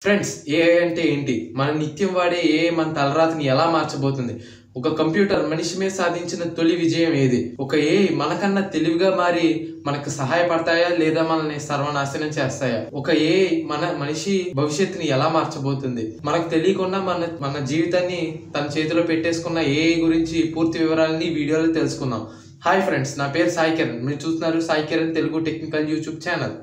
friends ఏ అంటే ఏంటి మన నిత్యం వాడే ఏ మన తలరాతిని ఎలా మార్చబోతుంది ఒక కంప్యూటర్ మనిషి మీద సాధించిన తొలి విజయం ఏది ఒక ఏ మనకన్నా తెలివిగా మారి మనకు సహాయపడతాయా లేదా మనల్ని సర్వనాశనం చేస్తాయా ఒక ఏ మన మనిషి భవిష్యత్తుని ఎలా మార్చబోతుంది మనకు తెలియకుండా మన మన జీవితాన్ని తన చేతిలో పెట్టేసుకున్న ఏ గురించి పూర్తి వివరాలని ఈ వీడియోలో తెలుసుకుందాం హాయ్ ఫ్రెండ్స్ నా పేరు సాయి కిరణ్ మీరు చూస్తున్నారు Sai Kiran Telugu technical YouTube channel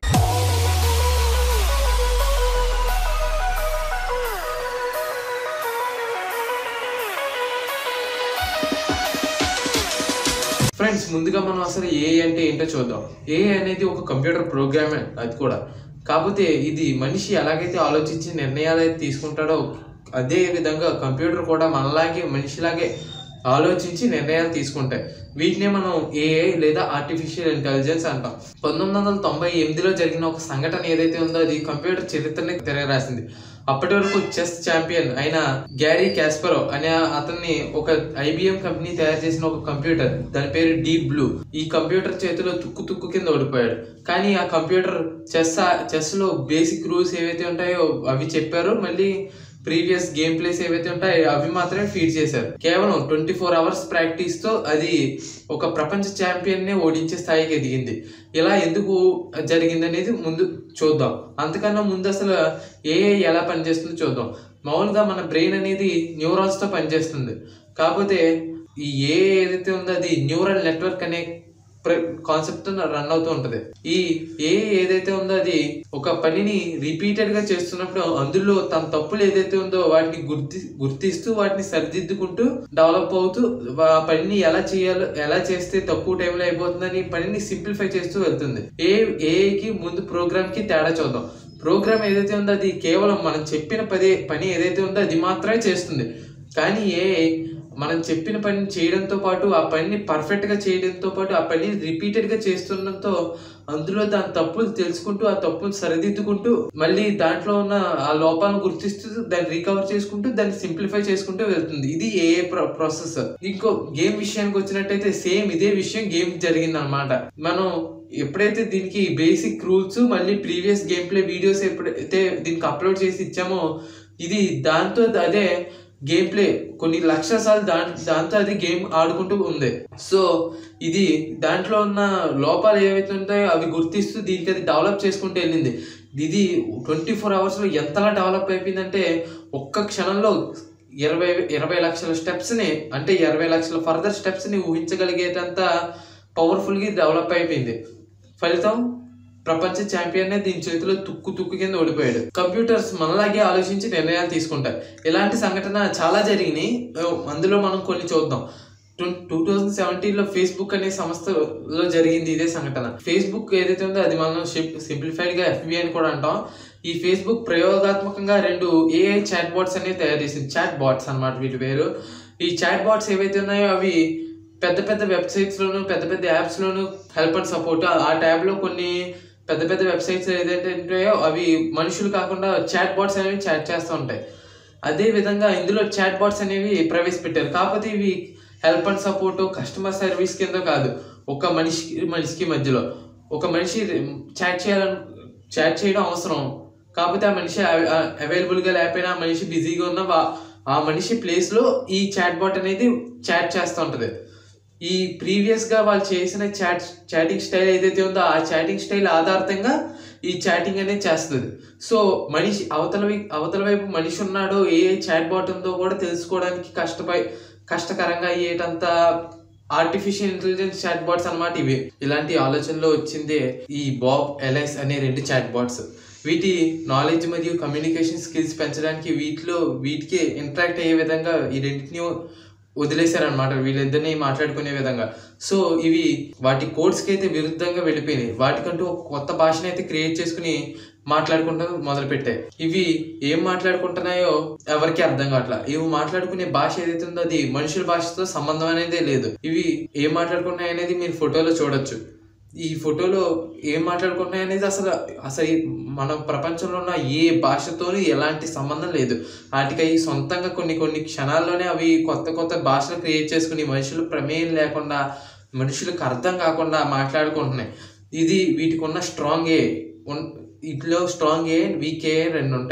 friends ముందుగా మనం అసలు ఏ అంటే ఏంటో చూద్దాం ఏ అనేది ఒక కంప్యూటర్ ప్రోగ్రామే అది కూడా కాకపోతే ఇది మనిషి ఎలాగైతే ఆలోచించి నిర్ణయాలు అయితే తీసుకుంటాడో అదే విధంగా కంప్యూటర్ కూడా మనలాగే మనిషిలాగే ఆలోచించి నిర్ణయాలు తీసుకుంటాయి వీటినే మనం ఏఐ లేదా ఆర్టిఫిషియల్ ఇంటెలిజెన్స్ అంటాం పంతొమ్మిది వందల తొంభై ఎనిమిదిలో జరిగిన ఒక సంఘటన ఏదైతే ఉందో అది కంప్యూటర్ చరిత్రని తిరగరాసింది అప్పటి వరకు చెస్ ఛాంపియన్ అయిన గ్యారీ క్యాస్పరో అనే అతన్ని ఒక ఐబిఎం కంపెనీ తయారు చేసిన ఒక కంప్యూటర్ దాని పేరు డీప్ బ్లూ ఈ కంప్యూటర్ చేతిలో తుక్కు తుక్కు కింద ఓడిపోయాడు కానీ ఆ కంప్యూటర్ చెస్ చెస్ లో బేసిక్ రూల్స్ ఏవైతే ఉంటాయో అవి చెప్పారు మళ్ళీ ప్రీవియస్ గేమ్ ప్లేస్ ఏవైతే ఉంటాయో అవి మాత్రమే ఫీడ్ చేశారు కేవలం ట్వంటీ ఫోర్ అవర్స్ ప్రాక్టీస్ తో అది ఒక ప్రపంచ ఛాంపియన్ ని ఓడించే స్థాయికి ఎదిగింది ఇలా ఎందుకు జరిగింది అనేది ముందు చూద్దాం అంతకన్నా ముందు అసలు ఏఐ ఎలా పనిచేస్తుందో చూద్దాం మామూలుగా మన బ్రెయిన్ అనేది న్యూరాన్స్ తో పనిచేస్తుంది కాకపోతే ఈ ఏ ఏదైతే ఉందో అది న్యూరల్ నెట్వర్క్ అనే కాన్సెప్ట్ రన్ అవుతూ ఉంటది ఈ ఏ ఏదైతే ఉందో అది ఒక పనిని రిపీటెడ్ గా చేస్తున్నప్పుడు అందులో తన తప్పులు ఏదైతే ఉందో వాటిని గుర్తి గుర్తిస్తూ వాటిని సరిదిద్దుకుంటూ డెవలప్ అవుతూ ఆ పనిని ఎలా చేయాలో ఎలా చేస్తే తక్కువ టైంలో అయిపోతుందని పనిని సింప్లిఫై చేస్తూ వెళ్తుంది ఏ ఏకి ముందు ప్రోగ్రామ్ కి తేడా చూద్దాం ప్రోగ్రామ్ ఏదైతే ఉందో అది కేవలం మనం చెప్పిన పదే పని ఏదైతే ఉందో అది మాత్రమే చేస్తుంది కానీ ఏ మనం చెప్పిన పని చేయడంతో పాటు ఆ పనిని పర్ఫెక్ట్ గా చేయడంతో పాటు ఆ పనిని రిపీటెడ్ గా చేస్తుండడంతో అందులో దాని తప్పులు తెలుసుకుంటూ ఆ తప్పులు సరిదిద్దుకుంటూ మళ్ళీ దాంట్లో ఉన్న ఆ లోపాలను గుర్తిస్తూ దాన్ని రికవర్ చేసుకుంటూ దాన్ని సింప్లిఫై చేసుకుంటూ వెళ్తుంది ఇది ఏ ప్రాసెస్ ఇంకో గేమ్ విషయానికి వచ్చినట్టయితే సేమ్ ఇదే విషయం గేమ్ జరిగింది అనమాట మనం ఎప్పుడైతే దీనికి బేసిక్ రూల్స్ మళ్ళీ ప్రీవియస్ గేమ్ ప్లే వీడియోస్ ఎప్పుడైతే దీనికి అప్లోడ్ చేసి ఇచ్చామో ఇది దాంతో అదే గేమ్ ప్లే కొన్ని లక్షల సార్లు దా దాంతో అది గేమ్ ఆడుకుంటూ ఉంది సో ఇది దాంట్లో ఉన్న లోపాలు ఏవైతే ఉంటాయో అవి గుర్తిస్తూ దీనికి అది డెవలప్ చేసుకుంటూ వెళ్ళింది ఇది ట్వంటీ ఫోర్ అవర్స్లో ఎంతలా డెవలప్ అయిపోయిందంటే ఒక్క క్షణంలో ఇరవై ఇరవై లక్షల స్టెప్స్ని అంటే ఇరవై లక్షల ఫర్దర్ స్టెప్స్ని ఊహించగలిగేటంత పవర్ఫుల్గా డెవలప్ అయిపోయింది ఫలితం ప్రపంచ ఛాంపియన్ దీని చేతిలో తుక్కు తుక్కు కింద ఓడిపోయాడు కంప్యూటర్స్ మనలాగే ఆలోచించి నిర్ణయాలు తీసుకుంటాయి ఇలాంటి సంఘటన చాలా జరిగినాయి అందులో మనం కొన్ని చూద్దాం టూ థౌజండ్ సెవెంటీన్ లో ఫేస్బుక్ అనే సంస్థలో జరిగింది ఇదే సంఘటన ఫేస్బుక్ ఏదైతే ఉందో అది మనం సింప్లిఫైడ్ గా ఎఫ్బి అని కూడా అంటాం ఈ ఫేస్బుక్ ప్రయోగాత్మకంగా రెండు ఏఐ చాట్ బాట్స్ అనేవి తయారు చేసింది చాట్ బాట్స్ అనమాట వీటి పేరు ఈ చాట్ బాట్స్ ఏవైతే ఉన్నాయో అవి పెద్ద పెద్ద వెబ్సైట్స్ లోను పెద్ద పెద్ద యాప్స్ లోను హెల్ప్ అండ్ సపోర్ట్ ఆ ట్యాబ్ లో కొన్ని పెద్ద పెద్ద వెబ్సైట్స్ ఏదైతే ఉంటాయో అవి మనుషులు కాకుండా చాట్ బాట్స్ అనేవి చాట్ చేస్తూ ఉంటాయి అదే విధంగా ఇందులో చాట్ బాట్స్ అనేవి ప్రవేశపెట్టారు కాకపోతే ఇవి help and support customer service కింద కాదు ఒక మనిషికి మనిషికి మధ్యలో ఒక మనిషి చాట్ చేయాలని చాట్ చేయడం అవసరం కాకపోతే ఆ మనిషి అవైలబుల్గా లేకపోయినా ఆ మనిషి బిజీగా ఉన్న ఆ మనిషి ప్లేస్లో ఈ చాట్ బాట్ అనేది చాట్ చేస్తూ ఉంటుంది ఈ ప్రీవియస్ గా వాళ్ళు చేసిన చాట్ చాటింగ్ స్టైల్ ఏదైతే ఉందో ఆ చాటింగ్ స్టైల్ ఆధారితంగా ఈ చాటింగ్ అనేది చేస్తుంది సో మనిషి అవతల అవతల వైపు మనిషి ఉన్నాడో ఏ చాట్ బాట్ ఉందో కూడా తెలుసుకోవడానికి కష్టపై కష్టకరంగా అయ్యేటంత ఆర్టిఫిషియల్ ఇంటెలిజెన్స్ చాట్ బాట్స్ అనమాట ఇవి ఇలాంటి ఆలోచనలో వచ్చిందే ఈ బాబ్ ఎలైస్ అనే రెండు చాట్ బాట్స్ వీటి నాలెడ్జ్ మరియు కమ్యూనికేషన్ స్కిల్స్ పెంచడానికి వీటిలో వీటికి ఇంటరాక్ట్ అయ్యే విధంగా ఈ రెండింటిని వదిలేశారనమాట వీళ్ళిద్దరిని మాట్లాడుకునే విధంగా సో ఇవి వాటి కోడ్స్కి అయితే విరుద్ధంగా వెళ్ళిపోయినాయి వాటికంటూ ఒక కొత్త భాషను అయితే క్రియేట్ చేసుకుని మాట్లాడుకుంటూ మొదలుపెట్టాయి ఇవి ఏం మాట్లాడుకుంటున్నాయో ఎవరికి అర్థం కావట్లా ఇవి మాట్లాడుకునే భాష ఏదైతే ఉందో అది మనుషుల భాషతో సంబంధం అనేదే లేదు ఇవి ఏం మాట్లాడుకున్నాయి అనేది మీరు ఫోటోలో చూడొచ్చు ఈ ఫోటోలో ఏం మాట్లాడుకుంటున్నాయి అనేది అసలు అసలు మన ప్రపంచంలో ఉన్న ఏ భాషతోని ఎలాంటి సంబంధం లేదు వాటికి అవి సొంతంగా కొన్ని కొన్ని క్షణాల్లోనే అవి కొత్త కొత్త భాషలు క్రియేట్ చేసుకుని మనుషులు ప్రమేయం లేకుండా మనుషులకు అర్థం కాకుండా మాట్లాడుకుంటున్నాయి ఇది వీటికి ఉన్న స్ట్రాంగ్ ఏ ఇట్లో స్ట్రాంగ్ ఏ వీక్ ఏ రెండు ఉంటాయి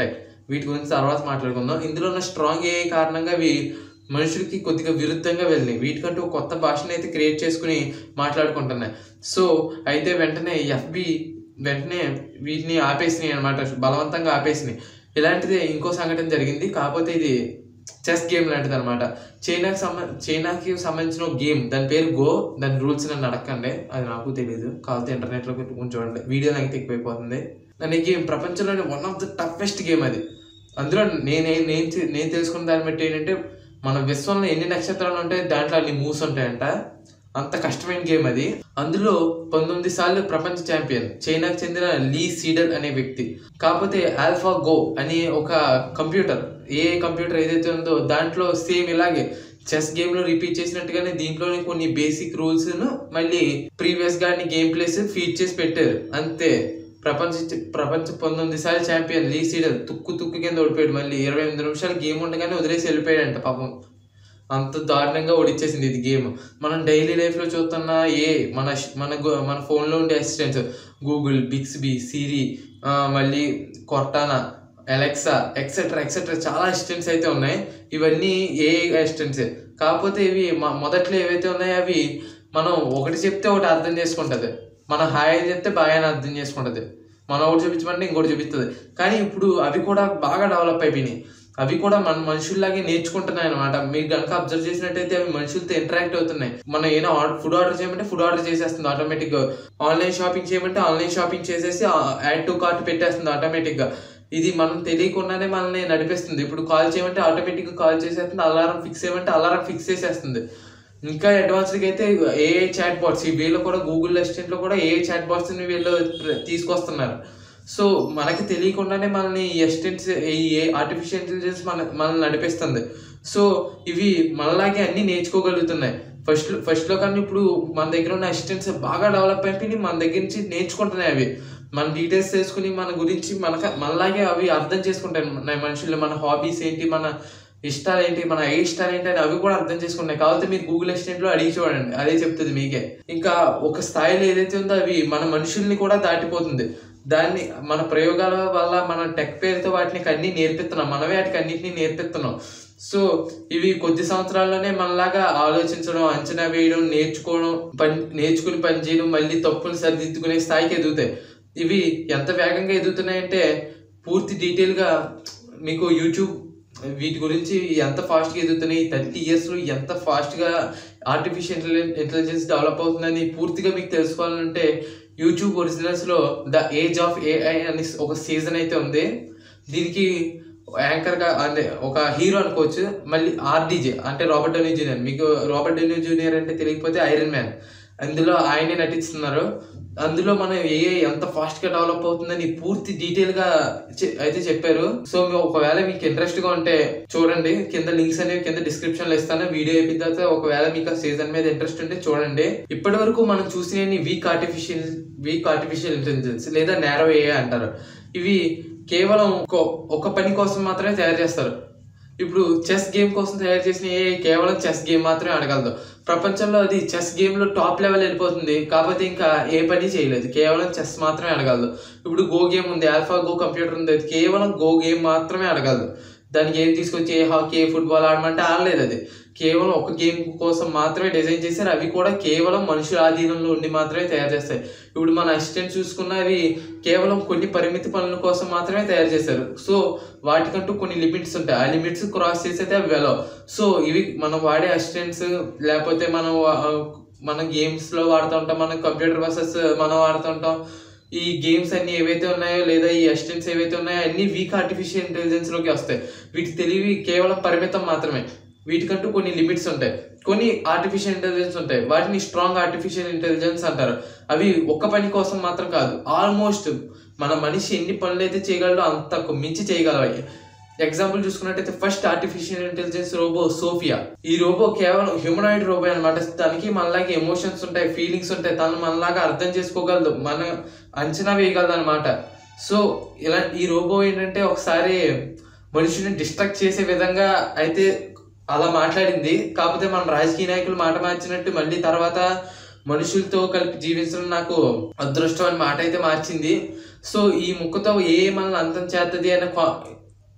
వీటి గురించి తర్వాత మాట్లాడుకుందాం ఇందులో ఉన్న స్ట్రాంగ్ ఏ కారణంగా అవి మనుషులకి కొద్దిగా విరుద్ధంగా వెళ్ళినాయి వీటికంటూ ఒక కొత్త భాషను అయితే క్రియేట్ చేసుకుని మాట్లాడుకుంటున్నాయి సో అయితే వెంటనే ఎఫ్బి వెంటనే వీటిని ఆపేసినాయి అనమాట బలవంతంగా ఆపేసినాయి ఇలాంటిది ఇంకో సంఘటన జరిగింది కాకపోతే ఇది చెస్ గేమ్ లాంటిది అనమాట చైనాకి సంబ చైనాకి సంబంధించిన ఒక గేమ్ దాని పేరు గో దాని రూల్స్ నన్ను అడగండి అది నాకు తెలియదు కాకపోతే ఇంటర్నెట్లో పెట్టుకుని చూడండి వీడియో లెంగ్త్ ఎక్కువైపోతుంది దాని గేమ్ ప్రపంచంలోనే one of the toughest game అది అందులో నేనే నేను తె- నేను తెలుసుకున్న దాన్ని బట్టి ఏంటంటే మన విశ్వంలో ఎన్ని నక్షత్రాలు ఉంటాయి దాంట్లో అన్ని మూవ్స్ ఉంటాయంట అంత కష్టమైన గేమ్ అది అందులో పంతొమ్మిది సార్లు ప్రపంచ ఛాంపియన్ చైనాకు చెందిన లీ సీడర్ అనే వ్యక్తి కాకపోతే ఆల్ఫా గో అనే ఒక కంప్యూటర్ ఏ కంప్యూటర్ ఏదైతే ఉందో దాంట్లో సేమ్ ఇలాగే చెస్ గేమ్ లో రిపీట్ చేసినట్టుగానే దీంట్లోనే కొన్ని బేసిక్ రూల్స్ మళ్ళీ ప్రీవియస్ గా గేమ్ ప్లేస్ ఫీడ్ చేసి పెట్టారు అంతే ప్రపంచ ప్రపంచ పంతొమ్మిది సార్లు ఛాంపియన్ లీ సీడర్ తుక్కు తుక్కు కింద ఓడిపోయాడు మళ్ళీ ఇరవై ఎనిమిది నిమిషాలు గేమ్ ఉండగానే వదిలేసి వెళ్ళిపోయాడంట పాపం అంత దారుణంగా ఓడిచ్చేసింది ఇది గేమ్ మనం డైలీ లైఫ్లో చూస్తున్న ఏ మన ష్- మన గు- మన ఫోన్లో ఉండే అసిస్టెంట్స్ గూగుల్ బిక్స్బీ సిరి మళ్ళీ కొర్టానా అలెక్సా ఎక్సెట్రా ఎక్సెట్రా చాలా అసిస్టెంట్స్ అయితే ఉన్నాయి ఇవన్నీ ఏ అసిస్టెంట్సే కాకపోతే ఇవి మ- మొదట్లో ఏవైతే ఉన్నాయో అవి మనం ఒకటి చెప్తే ఒకటి అర్థం చేసుకుంటుంది మనం హాయ్ అని చెప్తే బాయ్ అని అర్థం చేసుకుంటుంది మనం ఒకటి చూపించమంటే ఇంకోటి చూపిస్తుంది కానీ ఇప్పుడు అవి కూడా బాగా డెవలప్ అయిపోయినాయి అవి కూడా మన మనుషుల్లాగే నేర్చుకుంటున్నాయి అనమాట మీరు కనుక అబ్జర్వ్ చేసినట్టయితే అవి మనుషులతో ఇంటరాక్ట్ అవుతున్నాయి మనం ఏదో ఫుడ్ ఆర్డర్ చేయమంటే ఫుడ్ ఆర్డర్ చేసేస్తుంది ఆటోమేటిక్ గా ఆన్లైన్ షాపింగ్ చేయమంటే ఆన్లైన్ షాపింగ్ చేసేసి యాడ్ టు కార్ట్ పెట్టేస్తుంది ఆటోమేటిక్ గా ఇది మనం తెలియకుండానే మనల్ని నడిపిస్తుంది ఇప్పుడు కాల్ చేయమంటే ఆటోమేటిక్ గా కాల్ చేసేస్తుంది అలారం ఫిక్స్ చేయమంటే అలారం ఫిక్స్ చేసేస్తుంది ఇంకా అడ్వాన్స్డ్గా అయితే ఏఐ చాట్ బాట్స్ ఈ వీళ్ళు కూడా గూగుల్ అసిస్టెంట్లో కూడా ఏఐ చాట్ బాట్స్ ని వీళ్ళు ప్ర- తీసుకొస్తున్నారు సో మనకి తెలియకుండానే మనల్ని ఈ అసిస్టెంట్స్ ఈ ఆర్టిఫిషియల్ ఇంటెలిజెన్స్ మన మనల్ని నడిపిస్తుంది సో ఇవి మనలాగే అన్ని నేర్చుకోగలుగుతున్నాయి ఫస్ట్ ఫస్ట్లో కానీ ఇప్పుడు మన దగ్గర ఉన్న అసిస్టెంట్స్ బాగా డెవలప్ అయిపోయి మన దగ్గర నుంచి నేర్చుకుంటున్నాయి అవి మన డీటెయిల్స్ తెలుసుకుని మన గురించి మనక మనలాగే అవి అర్థం చేసుకుంటాయి మన మనుషులు మన హాబీస్ ఏంటి మన ఇష్టాలు ఏంటి మన ఏ ఇష్టాలు ఏంటి అని అవి కూడా అర్థం చేసుకుంటాయి కాకపోతే మీరు గూగుల్ అసిస్టెంట్ లో అడిగి చూడండి అదే చెప్తుంది మీకే ఇంకా ఒక స్థాయిలో ఏదైతే ఉందో అవి మన మనుషుల్ని కూడా దాటిపోతుంది దాన్ని మన ప్రయోగాల వల్ల మన టెక్ పేరుతో వాటిని అన్ని నేర్పిస్తున్నాం మనమే వాటికి అన్నిటిని నేర్పిస్తున్నాం సో ఇవి కొద్ది సంవత్సరాల్లోనే మనలాగా ఆలోచించడం అంచనా వేయడం నేర్చుకోవడం పని నేర్చుకుని పని చేయడం మళ్ళీ తప్పులు సరిదిద్దుకునే స్థాయికి ఎదుగుతాయి ఇవి ఎంత వేగంగా ఎదుగుతున్నాయంటే పూర్తి డీటెయిల్గా మీకు యూట్యూబ్ వీటి గురించి ఎంత ఫాస్ట్గా ఎదుగుతున్నాయి థర్టీ ఇయర్స్లో ఎంత ఫాస్ట్గా ఆర్టిఫిషియల్ ఇంటెలిజెన్స్ డెవలప్ అవుతుందని పూర్తిగా మీకు తెలుసుకోవాలంటే యూట్యూబ్ ఒరిజినల్స్లో ద ఏజ్ ఆఫ్ ఏఐ అని ఒక సీజన్ అయితే ఉంది దీనికి యాంకర్గా అంటే ఒక హీరో అనుకోవచ్చు మళ్ళీ ఆర్డీజే అంటే రాబర్ట్ డోనీ జూనియర్ మీకు రాబర్ట్ డోనీ జూనియర్ అంటే తెలియకపోతే ఐరన్ మ్యాన్ అందులో ఆయనే నటిస్తున్నారు అందులో మనం ఏ ఎంత ఫాస్ట్ గా డెవలప్ అవుతుందని పూర్తి డీటెయిల్ గా చె- అయితే చెప్పారు సో మీ- ఒకవేళ మీకు ఇంట్రెస్ట్ గా ఉంటే చూడండి కింద లింక్స్ అనేవి కింద డిస్క్రిప్షన్ లో ఇస్తాను వీడియో అయిపోయిన తర్వాత ఒకవేళ మీకు ఆ సీజన్ మీద ఇంట్రెస్ట్ ఉంటే చూడండి ఇప్పటి వరకు మనం చూసిన weak artificial weak artificial intelligence లేదా నేరో ఏఐ అంటారు ఇవి కేవలం ఒక- ఒక పని కోసం మాత్రమే తయారు చేస్తారు ఇప్పుడు చెస్ గేమ్ కోసం తయారు చేసిన ఏ కేవలం చెస్ గేమ్ మాత్రమే ఆడగలదు ప్రపంచంలో అది చెస్ గేమ్ లో టాప్ లెవెల్ వెళ్ళిపోతుంది కాకపోతే ఇంకా ఏ పని చేయలేదు కేవలం చెస్ మాత్రమే ఆడగలదు ఇప్పుడు గో గేమ్ ఉంది ఆల్ఫా గో కంప్యూటర్ ఉంది అది కేవలం గో గేమ్ మాత్రమే ఆడగలదు దానికి ఏం తీసుకొచ్చి ఏ హాకీ ఏ ఫుట్బాల్ ఆడమంటే ఆడలేదు అది కేవలం ఒక గేమ్ కోసం మాత్రమే డిజైన్ చేశారు అవి కూడా కేవలం మనుషుల ఆధీనంలో ఉండి మాత్రమే తయారు చేస్తాయి ఇప్పుడు మన అసిస్టెంట్ చూసుకున్న అవి కేవలం కొన్ని పరిమితి పనుల కోసం మాత్రమే తయారు చేశారు సో వాటికంటూ కొన్ని లిమిట్స్ ఉంటాయి ఆ లిమిట్స్ క్రాస్ చేసేది అవి వెళ్ళవు సో ఇవి మనం వాడే అసిస్టెంట్స్ లేకపోతే మనం వా- మన గేమ్స్ లో వాడుతూ ఉంటాం మనం కంప్యూటర్ బసెస్ మనం వాడుతుంటాం ఈ గేమ్స్ అన్ని ఏవైతే ఉన్నాయో లేదా ఈ అసిస్టెంట్స్ ఏవైతే ఉన్నాయో అన్ని వీక్ ఆర్టిఫిషియల్ ఇంటెలిజెన్స్ లోకి వస్తాయి వీటి తెలివి కేవలం పరిమితం మాత్రమే వీటికంటూ కొన్ని లిమిట్స్ ఉంటాయి కొన్ని ఆర్టిఫిషియల్ ఇంటెలిజెన్స్ ఉంటాయి వాటిని స్ట్రాంగ్ ఆర్టిఫిషియల్ ఇంటెలిజెన్స్ అంటారు అవి ఒక్క పని కోసం మాత్రం కాదు ఆల్మోస్ట్ మన మనిషి ఎన్ని పనులు అయితే చేయగలడో అంతకు మించి చేయగలవి ఎగ్జాంపుల్ చూసుకున్నట్టయితే first artificial intelligence robo Sophia ఈ రోబో కేవలం హ్యూమనాయిడ్ రోబో అనమాట దానికి మనలాగే ఎమోషన్స్ ఉంటాయి ఫీలింగ్స్ ఉంటాయి తను మనలాగా అర్థం చేసుకోగలదు మన అంచనా వేయగలదు అనమాట సో ఇలా ఈ రోబో ఏంటంటే ఒకసారి మనుషుని డిస్ట్రాక్ట్ చేసే విధంగా అయితే అలా మాట్లాడింది కాకపోతే మన రాజకీయ నాయకులు మాట మార్చినట్టు మళ్ళీ తర్వాత మనుషులతో కలిపి జీవించడం నాకు అదృష్టం అని మాట అయితే మార్చింది సో ఈ ముక్కతో ఏ మనల్ని అంతం చేస్తుంది అనే కా-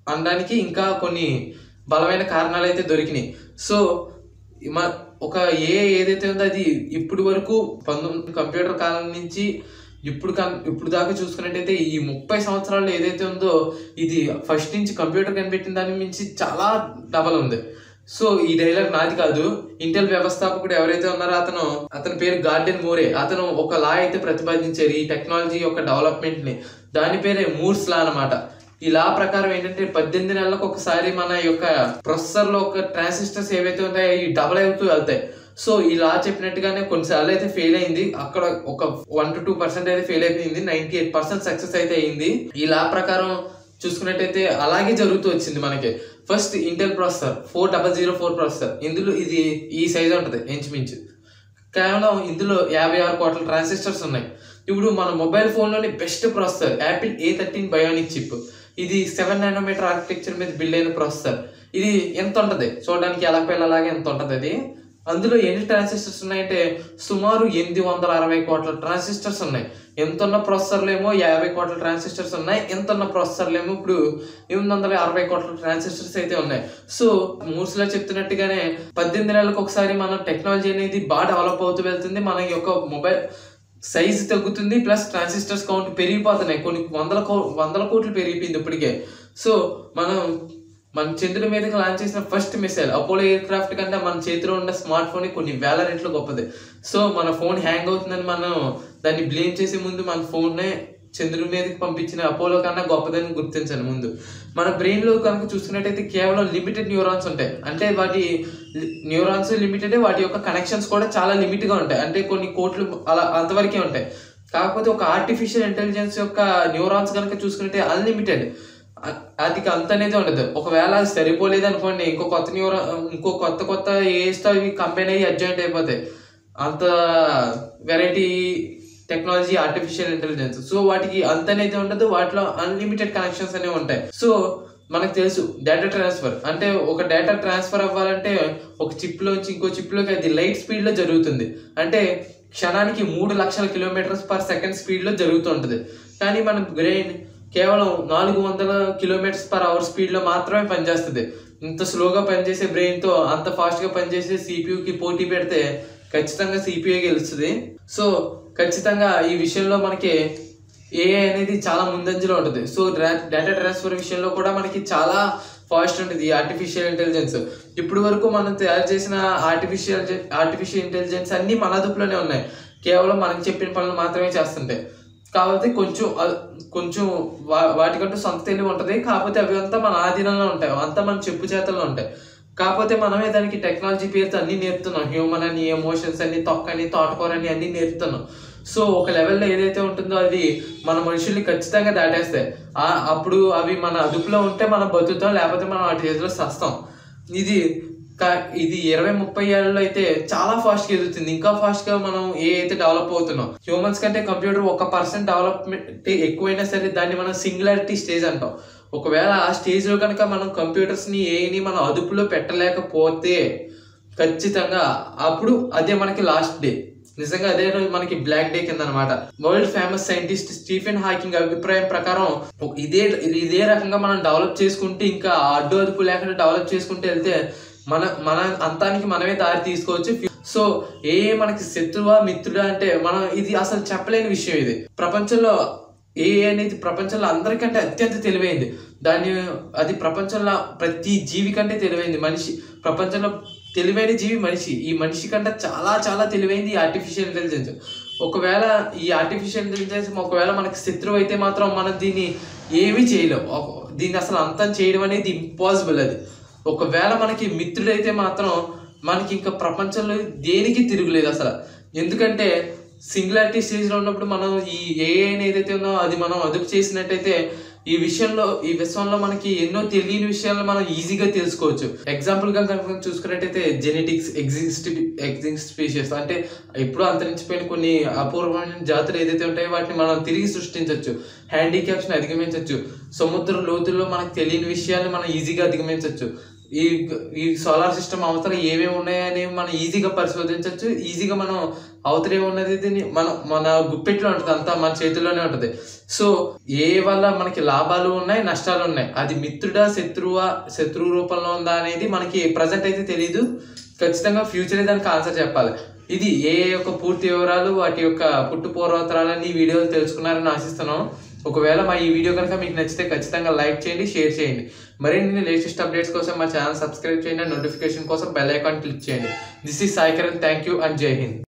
అనడానికి ఇంకా కొన్ని బలమైన కారణాలు అయితే దొరికినాయి సో మా ఒక ఏ ఏదైతే ఉందో అది ఇప్పుడు వరకు పంతొమ్మిది కంప్యూటర్ కాలం నుంచి ఇప్పుడు కన్ ఇప్పుడు దాకా చూసుకున్నట్టయితే ఈ ముప్పై సంవత్సరాల్లో ఏదైతే ఉందో ఇది ఫస్ట్ నుంచి కంప్యూటర్ కనిపెట్టిన దాని మించి చాలా డబల్ ఉంది సో ఈ డైలాగ్ నాది కాదు ఇంటెల్ వ్యవస్థాపకుడు ఎవరైతే ఉన్నారో అతను అతని పేరు గార్డెన్ మోరే అతను ఒక లా అయితే ప్రతిపాదించారు ఈ టెక్నాలజీ యొక్క డెవలప్మెంట్ ని దాని పేరే మూర్స్ లా అనమాట ఈ లా ప్రకారం ఏంటంటే పద్దెనిమిది నెలలకు ఒకసారి మన యొక్క ప్రొసెసర్ లో ఒక ట్రాన్సిస్టర్స్ ఏవైతే ఉంటాయో ఈ డబల్ అవుతూ వెళ్తాయి సో ఈ లా చెప్పినట్టుగానే కొన్నిసార్లు అయితే ఫెయిల్ అయింది అక్కడ ఒక వన్ టు టూ పర్సెంట్ అయితే ఫెయిల్ అయిపోయింది నైన్టీ ఎయిట్ పర్సెంట్ సక్సెస్ అయితే అయింది ఈ లా ప్రకారం చూసుకున్నట్టయితే అలాగే జరుగుతూ వచ్చింది మనకి first Intel processor four double zero four processor ఇందులో ఇది ఈ సైజ్ ఉంటుంది ఇంచుమించు కేవలం ఇందులో యాభై ఆరు కోట్ల ట్రాన్సిస్టర్స్ ఉన్నాయి ఇప్పుడు మన మొబైల్ ఫోన్లోని best processor Apple A thirteen Bionic chip ఇది సెవెన్ నానోమీటర్ ఆర్కిటెక్చర్ మీద బిల్డ్ అయిన ప్రాసెసర్ ఇది ఎంత ఉంటుంది చూడడానికి ఎలా పిల్లలాగా ఎంత ఉంటుంది అది అందులో ఎన్ని ట్రాన్సిస్టర్స్ ఉన్నాయంటే సుమారు ఎనిమిది వందల అరవై కోట్ల ట్రాన్సిస్టర్స్ ఉన్నాయి ఎంత ఉన్న ప్రాసెసర్లు ఏమో యాభై కోట్ల ట్రాన్సిస్టర్స్ ఉన్నాయి ఎంత ఉన్న ప్రాసెసర్లు ఏమో ఇప్పుడు ఎనిమిది వందల అరవై కోట్ల ట్రాన్సిస్టర్స్ అయితే ఉన్నాయి సో మూర్స్లో చెప్తున్నట్టుగానే పద్దెనిమిది నెలలకు ఒకసారి మన టెక్నాలజీ అనేది బాగా డెవలప్ అవుతూ వెళ్తుంది మన యొక్క మొబైల్ సైజ్ తగ్గుతుంది ప్లస్ ట్రాన్సిస్టర్స్ కౌంట్ పెరిగిపోతున్నాయి కొన్ని వందల కో వందల కోట్లు పెరిగిపోయింది ఇప్పటికే సో మనం మన చంద్రుడి మీదకి లాంచ్ చేసిన first missile Apollo aircraft కంటే మన చేతిలో ఉన్న స్మార్ట్ ఫోన్ కొన్ని వేల రెట్లు గొప్పది సో మన ఫోన్ హ్యాంగ్ అవుతుందని మనం దాన్ని బ్లేమ్ చేసే ముందు మన ఫోన్నే చంద్రుడి మీదకి పంపించిన అపోలో కన్నా గొప్పదని గుర్తించాను ముందు మన బ్రెయిన్ లో కనుక చూసుకున్నట్టయితే కేవలం లిమిటెడ్ న్యూరాన్స్ ఉంటాయి అంటే వాటి న్యూరాన్స్ లిమిటెడ్ వాటి యొక్క కనెక్షన్స్ కూడా చాలా లిమిట్ గా ఉంటాయి అంటే కొన్ని కోట్లు అలా అంతవరకే ఉంటాయి కాకపోతే ఒక ఆర్టిఫిషియల్ ఇంటెలిజెన్స్ యొక్క న్యూరాన్స్ కనుక చూసుకుంటే అన్లిమిటెడ్ అది అంత అనేది ఉండదు ఒకవేళ అది సరిపోలేదు అనుకోండి ఇంకో కొత్త న్యూరా ఇంకో కొత్త కొత్త ఏస్తో ఇవి కంపెనీ అయ్యి అడ్జాయింట్ అయిపోతాయి అంత variety technology artificial intelligence so వాటికి అంత అనేది ఉండదు వాటిలో అన్లిమిటెడ్ కనెక్షన్స్ అనేవి ఉంటాయి సో మనకు తెలుసు డేటా ట్రాన్స్ఫర్ అంటే ఒక డేటా ట్రాన్స్ఫర్ అవ్వాలంటే ఒక చిప్ లోంచి ఇంకో చిప్ లోకి అది లైట్ స్పీడ్ లో జరుగుతుంది అంటే క్షణానికి మూడు లక్షల కిలోమీటర్స్ పర్ సెకండ్ స్పీడ్ లో జరుగుతుంటది కానీ మన బ్రెయిన్ కేవలం నాలుగు వందల కిలోమీటర్స్ పర్ అవర్ స్పీడ్ లో మాత్రమే పనిచేస్తుంది ఇంత స్లోగా పనిచేసే బ్రెయిన్ తో అంత ఫాస్ట్ గా పనిచేసే CPU కి పోటీ పెడితే ఖచ్చితంగా సిపిఐ గెలుస్తుంది సో ఖచ్చితంగా ఈ విషయంలో మనకి ఏఐ అనేది చాలా ముందంజలో ఉంటుంది సో డేటా ట్రాన్స్ఫర్ విషయంలో కూడా మనకి చాలా ఫాస్ట్ ఉంటుంది ఈ ఆర్టిఫిషియల్ ఇంటెలిజెన్స్ ఇప్పుడు వరకు మనం తయారు చేసిన ఆర్టిఫిషియల్ ఆర్టిఫిషియల్ ఇంటెలిజెన్స్ అన్ని మన అదుపులోనే ఉన్నాయి కేవలం మనకి చెప్పిన పనులు మాత్రమే చేస్తుంటాయి కాకపోతే కొంచెం అ- కొంచెం వా- వాటికంటూ సొంత తెలివి ఉంటుంది కాకపోతే అవి అంతా మన ఆధీనంలో ఉంటాయి అంతా మన చెప్పు చేతల్లో ఉంటాయి కాకపోతే మనమే దానికి టెక్నాలజీ పేరుతో అన్ని నేర్పుతున్నాం హ్యూమన్ అని ఎమోషన్స్ అని తొక్కని తోటకూర అని అన్ని నేర్పుతున్నాం సో ఒక లెవెల్లో ఏదైతే ఉంటుందో అది మన మనుషుల్ని ఖచ్చితంగా దాటేస్తాయి ఆ అప్పుడు అవి మన అదుపులో ఉంటే మనం బతుకుతాం లేకపోతే మనం వాటి చేతిలో సస్తాం ఇది కా- ఇది ఇరవై ముప్పై ఏళ్ళలో అయితే చాలా ఫాస్ట్ గా ఎదుగుతుంది ఇంకా ఫాస్ట్ గా మనం ఏ అయితే డెవలప్ అవుతున్నాం హ్యూమన్స్ కంటే కంప్యూటర్ ఒక పర్సెంట్ డెవలప్మెంట్ ఎక్కువైనా సరే దాన్ని మనం సింగులారిటీ స్టేజ్ అంటాం ఒకవేళ ఆ స్టేజ్ లో కనుక మనం కంప్యూటర్స్ ని ఏని మనం అదుపులో పెట్టలేకపోతే ఖచ్చితంగా అప్పుడు అదే మనకి లాస్ట్ డే నిజంగా అదే రోజు మనకి బ్లాక్ డే కింద అనమాట world famous scientist Stephen Hawking అభిప్రాయం ప్రకారం ఒక- ఇదే ఇదే రకంగా మనం డెవలప్ చేసుకుంటే ఇంకా అడ్డు అదుపు లేకుండా డెవలప్ చేసుకుంటే వెళ్తే మన మన అంతానికి మనమే దారి తీసుకోవచ్చు సో ఏ మనకి శత్రువా మిత్రుడా అంటే మనం ఇది అసలు చెప్పలేని విషయం ఇది ప్రపంచంలో ఏ అనేది ప్రపంచంలో అందరికంటే అత్యంత తెలివైంది దాన్ని అది ప్రపంచంలో ప్రతి జీవి కంటే తెలివైంది మనిషి ప్రపంచంలో తెలివైన జీవి మనిషి ఈ మనిషి కంటే చాలా చాలా తెలివైంది ఈ ఆర్టిఫిషియల్ ఇంటెలిజెన్స్ ఒకవేళ ఈ ఆర్టిఫిషియల్ ఇంటెలిజెన్స్ ఒకవేళ మనకి శత్రువు అయితే మాత్రం మనం దీన్ని ఏమీ చేయలేం ఒక- దీన్ని అసలు అంతం చేయడం అనేది ఇంపాసిబుల్ అది ఒకవేళ మనకి మిత్రుడైతే మాత్రం మనకి ఇంకా ప్రపంచంలో దేనికి తిరుగులేదు అసలు ఎందుకంటే సింగులారిటీ స్టేజ్లో ఉన్నప్పుడు మనం ఈ ఏఐ ఏదైతే ఉందో అది మనం అదుపు చేసినట్టయితే ఈ విషయంలో ఈ విశ్వంలో మనకి ఎన్నో తెలియని విషయాలను మనం ఈజీగా తెలుసుకోవచ్చు ఎగ్జాంపుల్ గా కనుక చూసుకున్నట్టయితే జెనెటిక్స్ ఎగ్జిస్ట్ ఎగ్జిస్ట్ స్పీషియస్ అంటే ఎప్పుడూ అంతరించిపోయిన కొన్ని అపూర్వమైన జాతులు ఏదైతే ఉంటాయో వాటిని మనం తిరిగి సృష్టించవచ్చు హ్యాండిక్యాప్స్ ని అధిగమించవచ్చు సముద్ర లోతుల్లో మనకు తెలియని విషయాన్ని మనం ఈజీగా అధిగమించవచ్చు ఈ ఈ సోలార్ సిస్టమ్ అవతల ఏమేమి ఉన్నాయని మనం ఈజీగా పరిశోధించవచ్చు ఈజీగా మనం అవతల ఏమున్నది ఇది మన మన గుప్పెట్లో ఉంటుంది అంతా మన చేతిలోనే ఉంటుంది సో ఏ వల్ల మనకి లాభాలు ఉన్నాయి నష్టాలు ఉన్నాయి అది మిత్రుడా శత్రువా శత్రువు రూపంలో ఉందా అనేది మనకి ప్రజెంట్ అయితే తెలియదు ఖచ్చితంగా ఫ్యూచరే దానికి ఆన్సర్ చెప్పాలి ఇది ఏ యొక్క పూర్తి వివరాలు వాటి యొక్క పుట్టు పూర్వోత్తరాలన్నీ ఈ వీడియోలో తెలుసుకున్నారని ఆశిస్తున్నాం ఒకవేళ మా ఈ వీడియో కనుక మీకు నచ్చితే ఖచ్చితంగా లైక్ చేయండి షేర్ చేయండి మరిన్ని లేటెస్ట్ అప్డేట్స్ కోసం మా ఛానల్ సబ్స్క్రైబ్ చేయండి నోటిఫికేషన్ కోసం బెల్ ఐకాన్ క్లిక్ చేయండి this is Saikaran thank you and Jai Hind